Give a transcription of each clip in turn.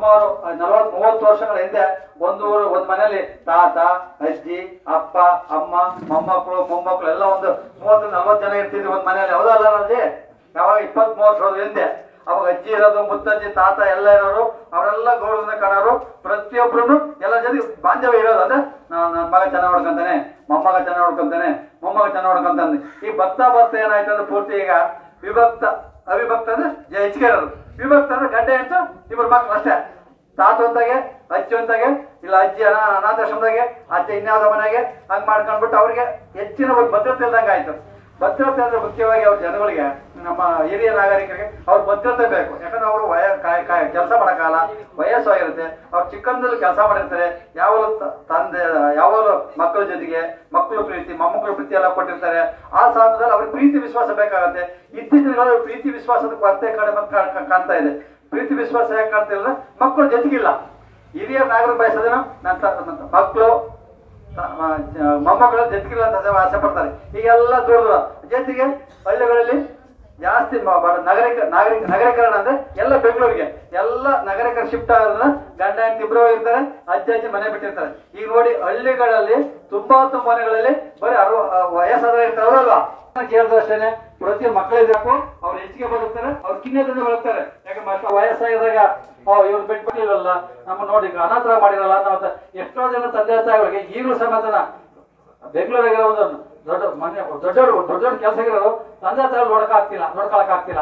ಸುಮಾರು ನಲವತ್ ಮೂವತ್ತು ವರ್ಷಗಳ ಹಿಂದೆ ಒಂದು ಊರು ಒಂದ್ ಮನೆಯಲ್ಲಿ ತಾತ ಅಜ್ಜಿ ಅಪ್ಪ ಅಮ್ಮ ಮೊಮ್ಮಕ್ಕಳು ಮೊಮ್ಮಕ್ಕಳು ಎಲ್ಲ ಒಂದು ಮೂವತ್ತು ನಲ್ವತ್ತು ಜನ ಇರ್ತಿದ್ರು ಒಂದ್ ಮನೆಯಲ್ಲಿ ಹೌದಲ್ಲ ಅಜ್ಜಿ ಯಾವಾಗ ಇಪ್ಪತ್ತ್ ಮೂವತ್ತು ವರ್ಷದ ಹಿಂದೆ ಅವಾಗ ಅಜ್ಜಿ ಇರೋದು ಮುತ್ತಜ್ಜಿ ತಾತ ಎಲ್ಲ ಇರೋರು ಅವರೆಲ್ಲ ಗೌರವದಿಂದ ಕಾಣೋರು ಪ್ರತಿಯೊಬ್ಬರು ಎಲ್ಲ ಜೊತೆ ಬಾಂಧವ್ಯ ಇರೋದು ಅಂದ್ರೆ ನಾನು ನನ್ನ ಮಗ ಚೆನ್ನಾಗಿ ನೋಡ್ಕೊಂತಾನೆ ಮೊಮ್ಮಗ ಚೆನ್ನಾಗಿ ನೋಡ್ಕೊಂತಾನೆ ಮೊಮ್ಮಗ ಚೆನ್ನಾಗಿ ನೋಡ್ಕೊಂತಾನೆ ಈ ಬರ್ತಾ ಬರ್ತಾ ಏನಾಯ್ತು ಅಂದ್ರೆ ಪೂರ್ತಿ ಈಗ ವಿಭಕ್ತ ಅವಿಭಕ್ತ ಅಂದ್ರೆ ಜ- ಹೆಚ್ಚಿಗೆ ಇರೋದು ವಿಭಕ್ತ ಅಂದ್ರೆ ಗಂಡೆ ಅಂತ ಇಬ್ಬರು ಮಕ್ಳು ಅಷ್ಟೇ ತಾತ ಒಂದಾಗೆ ಅಜ್ಜಿ ಒಂದಾಗೆ ಇಲ್ಲ ಅಜ್ಜಿ ಅನಾ ಅನಾಥಾಶ್ರಮದಾಗೆ ಅಜ್ಜ ಇನ್ಯಾವುದೋ ಮನೆಗೆ ಹಂಗ್ ಮಾಡ್ಕೊಂಡ್ಬಿಟ್ಟು ಅವ್ರಿಗೆ ಹೆಚ್ಚಿನ ಒಂದು ಭದ್ರತೆ ಇಲ್ದಂಗೆ ಆಯ್ತು ಭದ್ರತೆ ಅಂದ್ರೆ ಮುಖ್ಯವಾಗಿ ಅವ್ರ ಜನಗಳಿಗೆ ನಮ್ಮ ಹಿರಿಯ ನಾಗರಿಕರಿಗೆ ಅವ್ರ ಭದ್ರತೆ ಬೇಕು ಯಾಕಂದ್ರೆ ಅವರು ವಯ ಕೆಲಸ ಮಾಡಕ್ಕಾಗಲ್ಲ ವಯಸ್ಸಾಗಿರುತ್ತೆ ಅವ್ರು ಚಿಕ್ಕಂದಲ್ಲಿ ಕೆಲಸ ಮಾಡಿರ್ತಾರೆ ಯಾವಾಗಲೂ ತ- ತಂದೆ ಯಾವಾಗಲೂ ಮಕ್ಕಳ ಜೊತೆಗೆ ಮಕ್ಕಳು ಪ್ರೀತಿ ಮೊಮ್ಮಕ್ಕಳು ಪ್ರೀತಿ ಎಲ್ಲ ಕೊಟ್ಟಿರ್ತಾರೆ ಆ ಸಮಯದಲ್ಲಿ ಅವ್ರಿಗೆ ಪ್ರೀತಿ ವಿಶ್ವಾಸ ಬೇಕಾಗತ್ತೆ ಇತ್ತೀಚಿನ ದಿನಗಳಲ್ಲಿ ಪ್ರೀತಿ ವಿಶ್ವಾಸದ ಕೊರತೆ ಕಡಿಮೆ ಕಾ- ಕಾ- ಕಾಣ್ತಾ ಇದೆ ಪ್ರೀತಿ ವಿಶ್ವಾಸ ಯಾಕೆ ಕಾಣ್ತಿಲ್ಲ ಮಕ್ಕಳು ಜೊತೆಗಿಲ್ಲ ಹಿರಿಯ ನಾಗರಿಕ ಬಯಸೋದೇನೋ ನನ್ನ ಮಕ್ಕಳು ಮೊಮ್ಮಕ್ಕಳು ಜೊತೆಗಿಲ್ಲ ಅಂತ ಆಸೆ ಪಡ್ತಾರೆ ಈಗೆಲ್ಲ ದೂರ ದೂರ ಜೊತೆಗೆ ಹಳ್ಳಿಗಳಲ್ಲಿ ಜಾಸ್ತಿ ಮ- ಬಡ- ನಾಗರಿಕ ನಾಗರಿಕ ನಗರೀಕರಣ ಅಂದ್ರೆ ಎಲ್ಲ ಬೆಂಗಳೂರಿಗೆ ಎಲ್ಲ ನಗರಿಕರ ಶಿಫ್ಟ್ ಆಗೋದ್ರಿಂದ ಗಂಡ ಹೆಂಡತಿ ಇಬ್ರು ಇರ್ತಾರೆ ಅಜ್ಜ ಅಜ್ಜಿ ಮನೆ ಬಿಟ್ಟಿರ್ತಾರೆ ಈಗ ನೋಡಿ ಹಳ್ಳಿಗಳಲ್ಲಿ ತುಂಬಾ ತುಂಬ ಮನೆಗಳಲ್ಲಿ ಬರೀ ಅರವ ವಯಸ್ಸಾದ್ರೆ ಇರ್ತಾರೆ ಅಲ್ವಾ ಕೇಳಿದ್ರು ಅಷ್ಟೇನೆ ಪ್ರತಿ ಮಕ್ಕಳಿರ್ಬೇಕು ಅವ್ರು ಹೆಚ್ಚಿಗೆ ಬದುಕ್ತಾರೆ ಅವ್ರು ಕಿನ್ನದಿಂದ ಬದುಕ್ತಾರೆ ಯಾಕೆ ಮಕ್ಕಳು ವಯಸ್ಸಾಗಿದಾಗ ಓ ಇವ್ರು ಬಿಟ್ಬಿಟ್ಟಿರಲ್ಲ ನಮ್ಮ ನೋಡಿ ಈಗ ಅನಾಥರ ಮಾಡಿರಲ್ಲ ಅಂತ ಎಷ್ಟೋ ಜನ ತಂದೆ ತಾಯಿಗಳಿಗೆ ಈಗಲೂ ಸಮೇತನ ಬೆಂಗಳೂರಿಗೆ ಒಂದು ದೊಡ್ಡ ಮನೆ ದೊಡ್ಡವರು ದೊಡ್ಡ ದೊಡ್ಡ ಕೆಲಸಗಿರೋರು ತಂದೆ ತಾಯಿ ನೋಡಕ್ ಆಗ್ತಿಲ್ಲ ನೋಡ್ಕೊಳಕ್ ಆಗ್ತಿಲ್ಲ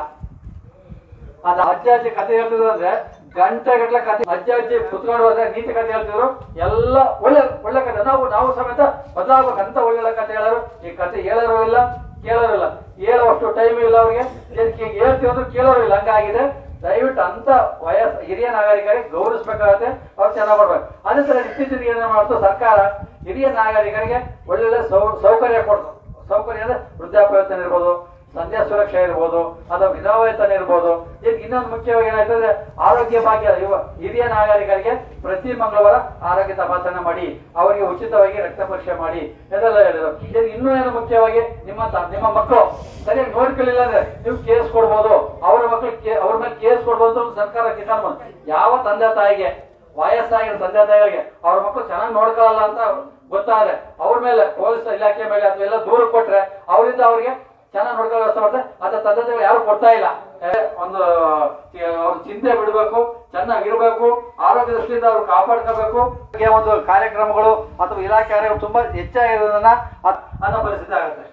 ಅದ ಅಜ್ಜ ಅಜ್ಜಿ ಕತೆ ಹೇಳ್ತಿದ್ರು ಅಂದ್ರೆ ಗಂಟೆ ಗಟ್ಟಲೆ ಕತೆ ಅಜ್ಜ ಅಜ್ಜಿ ಕುತ್ಕೊಂಡು ಹೋದ್ರೆ ನೀತಿ ಕತೆ ಹೇಳ್ತಿದ್ರು ಎಲ್ಲ ಒಳ್ಳೆ ಒಳ್ಳೆ ಕತೆ ನಾವು ನಾವು ಸಮೇತ ಬದಲಾಗಬೇಕಂತ ಒಳ್ಳೆ ಕತೆ ಹೇಳೋರು ಈ ಕತೆ ಹೇಳೋರು ಇಲ್ಲ ಕೇಳೋರು ಇಲ್ಲ ಹೇಳುವಷ್ಟು ಟೈಮ್ ಇಲ್ಲ ಅವ್ರಿಗೆ ಇದಕ್ಕೆ ಹೇಳ್ತಿರೋದು ಕೇಳೋರು ಇಲ್ಲ ಹಂಗಾಗಿದೆ ದಯವಿಟ್ಟು ಅಂತ ವಯಸ್ಸು ಹಿರಿಯ ನಾಗರಿಕರಿಗೆ ಗೌರವಿಸ್ಬೇಕಾಗತ್ತೆ ಅವ್ರು ಚೆನ್ನಾಗಿ ಮಾಡ್ಬೇಕು ಅದೇ ತರ ಇತ್ತೀಚೆಗೆ ಏನ್ ಮಾಡ್ತು ಸರ್ಕಾರ ಹಿರಿಯ ನಾಗರಿಕರಿಗೆ ಒಳ್ಳೊಳ್ಳೆ ಸೌ ಸೌಕರ್ಯ ಕೊಡ್ತು ಸೌಕರ್ಯ ಅಂದ್ರೆ ವೃದ್ಧಾಪ್ಯವೇತನ ಇರ್ಬೋದು ಸಂಧ್ಯಾ ಸುರಕ್ಷೆ ಇರ್ಬೋದು ಅಥವಾ ವಿಧವೇತನ ಇರ್ಬೋದು ಈಗ ಇನ್ನೊಂದು ಮುಖ್ಯವಾಗಿ ಏನಾಯ್ತಂದ್ರೆ ಆರೋಗ್ಯ ಭಾಗ್ಯ ಇವ ಹಿರಿಯ ನಾಗರಿಕರಿಗೆ ಪ್ರತಿ ಮಂಗಳವಾರ ಆರೋಗ್ಯ ತಪಾಸಣೆ ಮಾಡಿ ಅವರಿಗೆ ಉಚಿತವಾಗಿ ರಕ್ತ ಪರೀಕ್ಷೆ ಮಾಡಿ ಇದೆಲ್ಲ ಹೇಳಿದ್ರು ಈಗ ಇನ್ನೂ ಏನು ಮುಖ್ಯವಾಗಿ ನಿಮ್ಮ ತ- ನಿಮ್ಮ ಮಕ್ಕಳು ಸರಿಯಾಗಿ ನೋಡ್ಕೊಳ್ಳಿಲ್ಲ ಅಂದ್ರೆ ನೀವು ಕೇಸ್ ಕೊಡ್ಬೋದು ಅವರ ಮಕ್ಕಳಿಗೆ ಅವ್ರ ಮೇಲೆ ಕೇಸ್ ಕೊಡ್ಬೋದು ಅಂತ ಒಂದು ಸರ್ಕಾರ ಕಿಸಾನ್ ಬಂತು ಯಾವ ತಂದೆ ತಾಯಿಗೆ ವಯಸ್ಸಾಗಿರೋ ತಂದೆ ತಾಯಿಗಳಿಗೆ ಅವ್ರ ಮಕ್ಕಳು ಚೆನ್ನಾಗಿ ನೋಡ್ಕೊಳ್ಳಲ್ಲ ಅಂತ ಗೊತ್ತಾದ್ರೆ ಅವ್ರ ಮೇಲೆ ಪೊಲೀಸ್ ಇಲಾಖೆ ಮೇಲೆ ಅಥವಾ ಎಲ್ಲ ದೂರ ಕೊಟ್ರೆ ಅವರಿಂದ ಅವ್ರಿಗೆ ಚೆನ್ನಾಗಿ ನೋಡ್ಕೊಳ್ಳೋ ವ್ಯವಸ್ಥೆ ಮಾಡ್ತಾರೆ ಅದ್ರ ತಂದೆ ತಾಯಿಗಳು ಯಾರು ಕೊಡ್ತಾ ಇಲ್ಲ ಏ, ಒಂದು ಏ, ಅವ್ರ ಚಿಂತೆ ಬಿಡಬೇಕು ಚೆನ್ನಾಗಿರ್ಬೇಕು ಆರೋಗ್ಯ ದೃಷ್ಟಿಯಿಂದ ಅವ್ರು ಕಾಪಾಡ್ಕೋಬೇಕು ಹೀಗೆ ಒಂದು ಕಾರ್ಯಕ್ರಮಗಳು ಅಥವಾ ಇಲಾಖೆ ಕಾರ್ಯಕ್ರಮ ತುಂಬಾ ಹೆಚ್ಚಾಗಿರೋದನ್ನ ಅದ್- ಅನ್ನೋ ಪರಿಸ್ಥಿತಿ ಆಗುತ್ತೆ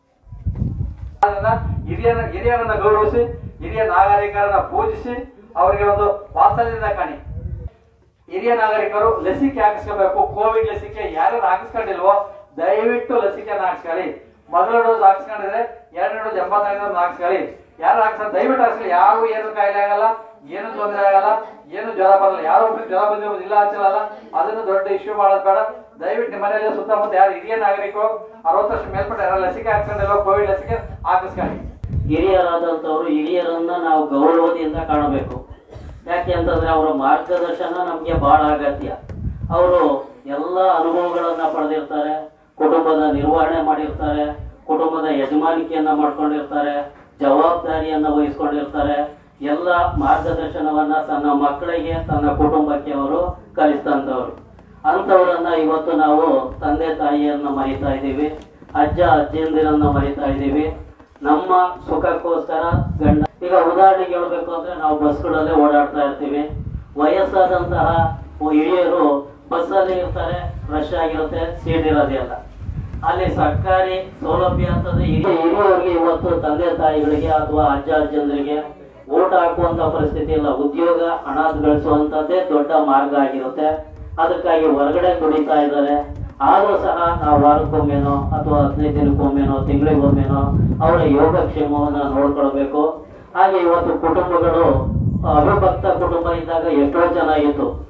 ಅದನ್ನ ಹಿರಿಯರ ಹಿರಿಯರನ್ನ ಗೌರವಿಸಿ ಹಿರಿಯ ನಾಗರಿಕರನ್ನ ಪೂಜಿಸಿ ಅವರಿಗೆ ಒಂದು ವಾತ್ಸಲ್ಯದಿಂದ ಕಾಣಿ ಹಿರಿಯ ನಾಗರಿಕರು ಲಸಿಕೆ ಹಾಕಿಸ್ಕೋಬೇಕು ಕೋವಿಡ್ ಲಸಿಕೆ ಯಾರ್ಯಾರು ಹಾಕಿಸ್ಕೊಂಡಿಲ್ವೋ ದಯವಿಟ್ಟು ಲಸಿಕೆನ ಹಾಕ್ಸ್ಕೊಳ್ಳಿ ಮೊದಲ ಡೋಸ್ ಹಾಕ್ಸ್ಕೊಂಡಿದ್ರೆ ಎರಡನೇ ಡೋಸ್ ಎಂಬತ್ತೈದು ಹಾಕ್ಸ್ಕೊಳ್ಳಿ ಯಾರು ಹಾಕ್ಸ್ಕೊಂಡು ದಯವಿಟ್ಟು ಹಾಕ್ಸ್ಕೊಳ್ಳಿ ಯಾರು ಏನು ಕಾಯಿಲೆ ಆಗಲ್ಲ ಏನು ತೊಂದರೆ ಆಗಲ್ಲ ಏನು ಜ್ವರ ಬರಲ್ಲ ಯಾರು ಒಬ್ರಿಗೆ ಜ್ವರ ಬಂದಿರೋದು ಇಲ್ಲ ಅಂತಿಲ್ಲ ಅದನ್ನು ದೊಡ್ಡ ಇಶ್ಯೂ ಮಾಡೋದು ಬೇಡ ದಯವಿಟ್ಟು ನಿಮ್ಮ ಮನೆಯಲ್ಲಿ ಸುತ್ತಮುತ್ತ ಯಾರು ಹಿರಿಯ ನಾಗರಿಕರು ಅರವತ್ತು ವರ್ಷ ಮೇಲ್ಪಟ್ಟ ಯಾರು ಲಸಿಕೆ ಹಾಕ್ಸ್ಕೊಂಡಿಲ್ವೋ ಕೋವಿಡ್ ಲಸಿಕೆ ಹಾಕಿಸ್ಕೊಳ್ಳಿ ಹಿರಿಯರಾದಂಥವ್ರು ಹಿರಿಯರನ್ನ ನಾವು ಗೌರವದಿಂದ ಕಾಣಬೇಕು ಯಾಕೆ ಅಂತಂದ್ರೆ ಅವರ ಮಾರ್ಗದರ್ಶನ ನಮಗೆ ಬಹಳ ಅಗತ್ಯ ಅವರು ಎಲ್ಲ ಅನುಭವಗಳನ್ನ ಪಡೆದಿರ್ತಾರೆ ಕುಟುಂಬದ ನಿರ್ವಹಣೆ ಮಾಡಿರ್ತಾರೆ ಕುಟುಂಬದ ಯಜಮಾನಿಕೆಯನ್ನ ಮಾಡ್ಕೊಂಡಿರ್ತಾರೆ ಜವಾಬ್ದಾರಿಯನ್ನ ವಹಿಸ್ಕೊಂಡಿರ್ತಾರೆ ಎಲ್ಲ ಮಾರ್ಗದರ್ಶನವನ್ನ ತನ್ನ ಮಕ್ಕಳಿಗೆ ತನ್ನ ಕುಟುಂಬಕ್ಕೆ ಅವರು ಕಲಿಸ್ತಂತವ್ರು ಅಂಥವ್ರನ್ನ ಇವತ್ತು ನಾವು ತಂದೆ ತಾಯಿಯನ್ನ ಮರಿತಾ ಇದ್ದೀವಿ ಅಜ್ಜ ಅಜ್ಜಿಯಂದಿರನ್ನ ಮರಿತಾ ಇದ್ದೀವಿ ನಮ್ಮ ಸುಖಕ್ಕೋಸ್ಕರ ಗಂಡ ಈಗ ಉದಾಹರಣೆಗೆ ಹೇಳ್ಬೇಕು ಅಂದ್ರೆ ನಾವು ಬಸ್ಗಳಲ್ಲೇ ಓಡಾಡ್ತಾ ಇರ್ತೀವಿ ವಯಸ್ಸಾದಂತಹ ಹಿರಿಯರು ಬಸ್ಸಲ್ಲಿ ಇರ್ತಾರೆ ರಶ್ ಆಗಿರುತ್ತೆ ಸೀಟ್ ಇರೋದಿಲ್ಲ ಅಲ್ಲಿ ಸರ್ಕಾರಿ ಸೌಲಭ್ಯ ಅಂತಂದ್ರೆ ಹಿರಿಯ ಹಿರಿಯರಿಗೆ ಇವತ್ತು ತಂದೆ ತಾಯಿಗಳಿಗೆ ಅಥವಾ ಅಜ್ಜ ಅಜ್ಜಂದ್ರಿಗೆ ಓಟ್ ಹಾಕುವಂತ ಪರಿಸ್ಥಿತಿ ಇಲ್ಲ ಉದ್ಯೋಗ ಹಣ ಗಳಿಸುವಂತದ್ದೇ ದೊಡ್ಡ ಮಾರ್ಗ ಆಗಿರುತ್ತೆ ಅದಕ್ಕಾಗಿ ಹೊರಗಡೆ ದುಡಿತಾ ಇದ್ದಾರೆ ಆದ್ರೂ ಸಹ ನಾವು ವಾರಕ್ಕೊಮ್ಮೆನೋ ಅಥವಾ ಹದಿನೈದು ದಿನಕ್ಕೊಮ್ಮೆನೋ ತಿಂಗಳಿಗೊಮ್ಮೆನೋ ಅವರ ಯೋಗಕ್ಷೇಮವನ್ನ ನೋಡ್ಕೊಳ್ಬೇಕು ಹಾಗೆ ಇವತ್ತು ಕುಟುಂಬಗಳು ಅವಿಭಕ್ತ ಕುಟುಂಬ ಇದ್ದಾಗ ಎಷ್ಟೋ ಚೆನ್ನಾಗಿತ್ತು